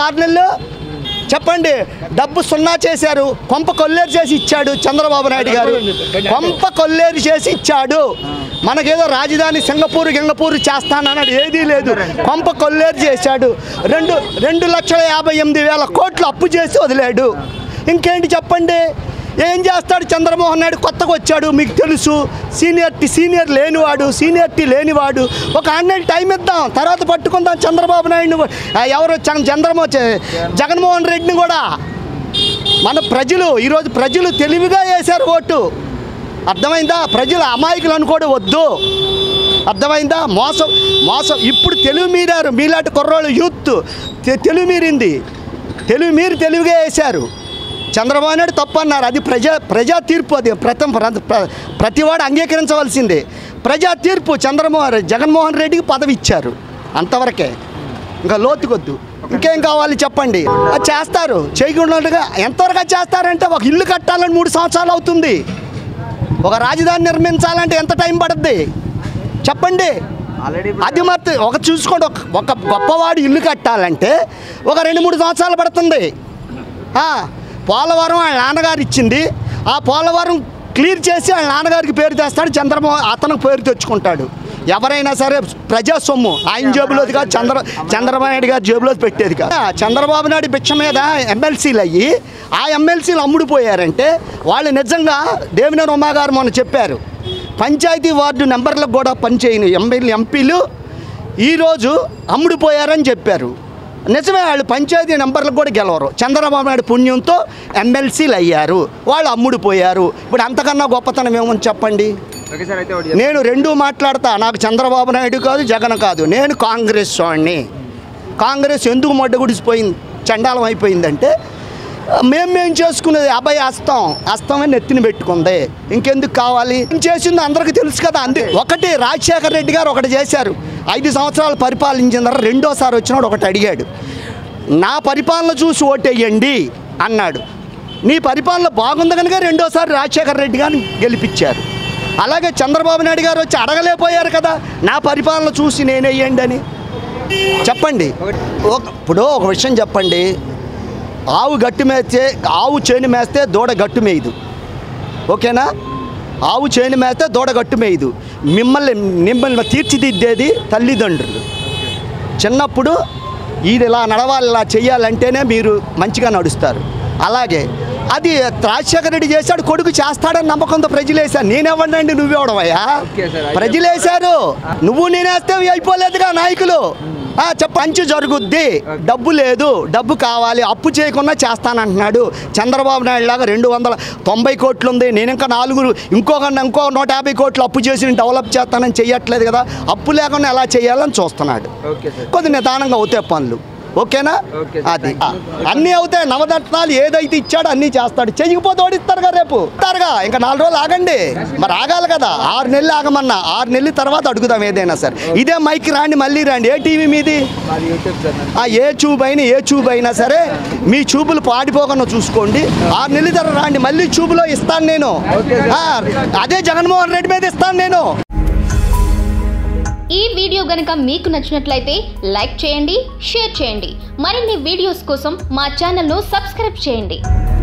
ఆరు నెలలు చెప్పండి డబ్బు సున్నా చేశారు కొంప కొల్లేరు చేసి ఇచ్చాడు చంద్రబాబు నాయుడు గారు కొంప కొల్లేరు చేసి ఇచ్చాడు మనకేదో రాజధాని సింగపూర్ గింగపూర్ చేస్తానన్నాడు ఏదీ లేదు కొంప కొల్లేరు చేశాడు రెండు రెండు లక్షల యాభై ఎనిమిది వేల కోట్లు అప్పు చేసి వదిలాడు ఇంకేంటి చెప్పండి ఏం చేస్తాడు చంద్రమోహన్ నాయుడు కొత్తగా వచ్చాడు మీకు తెలుసు సీనియర్టీ సీనియర్ లేనివాడు సీనియర్టీ లేనివాడు ఒక ఆన్లైన్ టైం ఇద్దాం తర్వాత పట్టుకుందాం చంద్రబాబు నాయుడు ఎవరు చం- చంద్రమో చ- జగన్మోహన్ రెడ్డిని కూడా మన ప్రజలు ఈరోజు ప్రజలు తెలివిగా వేశారు ఓటు అర్థమైందా ప్రజలు అమాయకులు అనుకోవడం వద్దు అర్థమైందా మోసం మోసం ఇప్పుడు తెలివి మీరారు మీలాంటి కుర్రోళ్ళు యూత్ తె- తెలివి మీరింది తెలివి మీరు తెలివిగా వేశారు చంద్రబాబు నాయుడు తప్పు అన్నారు అది ప్రజా ప్రజా తీర్పు అది ప్రథమ ప్ర- ప్ర- ప్రతివాడు అంగీకరించవలసిందే ప్రజా తీర్పు చంద్రమోహన్ రెడ్డి జగన్మోహన్ రెడ్డికి పదవి ఇచ్చారు అంతవరకే ఇంకా లోతుకొద్దు ఇంకేం కావాలి చెప్పండి అది చేస్తారు చేయకుండా ఎంతవరకు అది చేస్తారంటే ఒక ఇల్లు కట్టాలని మూడు సంవత్సరాలు అవుతుంది ఒక రాజధాని నిర్మించాలంటే ఎంత టైం పడుద్ది చెప్పండి ఆల్రెడీ అది మాత్రం ఒక చూసుకోండి ఒక ఒక గొప్పవాడు ఇల్లు కట్టాలంటే ఒక రెండు మూడు సంవత్సరాలు పడుతుంది ఆ, పోలవరం వాళ్ళ నాన్నగారు ఇచ్చింది ఆ పోలవరం క్లియర్ చేసి వాళ్ళ నాన్నగారికి పేరు తెస్తాడు చంద్రమోహన్ అతనికి పేరు తెచ్చుకుంటాడు ఎవరైనా సరే ప్రజా సొమ్ము ఆయన జేబులోది కాదు చంద్ర చంద్రబాబు నాయుడు గారి జేబులో పెట్టేది కాదు ఆ, చంద్రబాబు నాయుడు భిక్ష మీద ఎమ్మెల్సీలు అయ్యి ఆ ఎమ్మెల్సీలు అమ్ముడుపోయారంటే వాళ్ళు నిజంగా దేవినేని ఉమా గారు మొన్న చెప్పారు పంచాయతీ వార్డు నెంబర్లకు కూడా పనిచేయని ఎమ్మెల్యే ఎంపీలు ఈరోజు అమ్ముడుపోయారని చెప్పారు నిజమే వాళ్ళు పంచాయతీ నెంబర్లకు కూడా గెలవరు చంద్రబాబు నాయుడు పుణ్యంతో ఎమ్మెల్సీలు అయ్యారు వాళ్ళు అమ్ముడుపోయారు ఇప్పుడు అంతకన్నా గొప్పతనం ఏమని చెప్పండి ఓకే సార్ అయితే ఒకటి నేను రెండూ మాట్లాడతా నాకు చంద్రబాబు నాయుడు కాదు జగన్ కాదు నేను కాంగ్రెస్ వాడిని కాంగ్రెస్ ఎందుకు మొడ్డగుడిసిపోయింది చండాలం అయిపోయిందంటే మేము మేము చేసుకునేది అబ్బాయి అస్తం అస్తమే నెత్తిన పెట్టుకుంది ఇంకెందుకు కావాలి ఏం చేసిందో అందరికీ తెలుసు కదా అంది ఒకటి రాజశేఖర రెడ్డి గారు ఒకటి చేశారు ఐదు సంవత్సరాలు పరిపాలించిన తర్వాత రెండోసారి వచ్చినాడు ఒకటి అడిగాడు నా పరిపాలన చూసి ఓటేయండి అన్నాడు నీ పరిపాలన బాగుంది కనుక రెండోసారి రాజశేఖర రెడ్డి గారిని గెలిపించారు అలాగే చంద్రబాబు నాయుడు గారు వచ్చి అడగలేకపోయారు కదా నా పరిపాలన చూసి నేనేయండి అని చెప్పండి ఒక ఇప్పుడు ఒక విషయం చెప్పండి ఆవు గట్టు మేస్తే ఆవు చేను మేస్తే దూడ గట్టు మేయదు ఓకేనా ఆవు చేను మేస్తే దూడ గట్టు మేయదు మిమ్మల్ని మిమ్మల్ని తీర్చిదిద్దేది తల్లిదండ్రులు చిన్నప్పుడు ఇది ఇలా నడవాలి ఇలా చెయ్యాలంటేనే మీరు మంచిగా నడుస్తారు అలాగే అది రాజశేఖర రెడ్డి చేశాడు కొడుకు చేస్తాడని నమ్మకంతో ప్రజలు వేశారు నేనెవ్వండి నువ్వేవడమయ్యా ఓకే సార్, అయితే- ప్రజలు వేశారు నువ్వు నేనేస్తే అయిపోలేదుగా నాయకులు ఆ, చెప్ప మంచి జరుగుద్ది డబ్బు లేదు డబ్బు కావాలి అప్పు చేయకుండా చేస్తానంటున్నాడు చంద్రబాబు నాయుడు లాగా రెండు వందల తొంభై కోట్లు ఉంది నేను ఇంకా నాలుగు ఇంకొక ఇంకో నూట యాభై కోట్లు అప్పు చేసి నేను డెవలప్ చేస్తానని చెయ్యట్లేదు కదా అప్పు లేకుండా ఎలా చేయాలని చూస్తున్నాడు ఓకే సార్ కొద్ది నిదానంగా అవుతాయి పనులు ఓకేనా ఓకే సార్, అది థాంక్ యూ. అన్నీ అవుతాయి నవదత్నాలు ఏదైతే ఇచ్చాడో అన్నీ చేస్తాడు చెయ్యకపోతే ఓడిస్తారుగా రేపు ఇస్తారుగా ఇంకా నాలుగు రోజులు ఆగండి మరి ఆగాలి కదా ఆరు నెలలు ఆగమన్నా ఆరు నెలల తర్వాత అడుగుదాం ఏదైనా సరే ఇదే మైక్ రాండి మళ్ళీ రండి ఏ టీవీ మీది మాది యూట్యూబ్ సార్ ఆ ఏ చూబ్ అయినా ఏ చూబ్ అయినా సరే మీ చూపులు పాడిపోకుండా చూసుకోండి ఆరు నెలల తర్వాత రాండి మళ్ళీ చూపులో ఇస్తాను నేను ఆ, అదే జగన్మోహన్ రెడ్డి మీద ఇస్తాను నేను ఈ వీడియో గనుక మీకు నచ్చినట్లయితే లైక్ చేయండి షేర్ చేయండి మరిన్ని వీడియోస్ కోసం మా ఛానల్ను సబ్స్క్రైబ్ చేయండి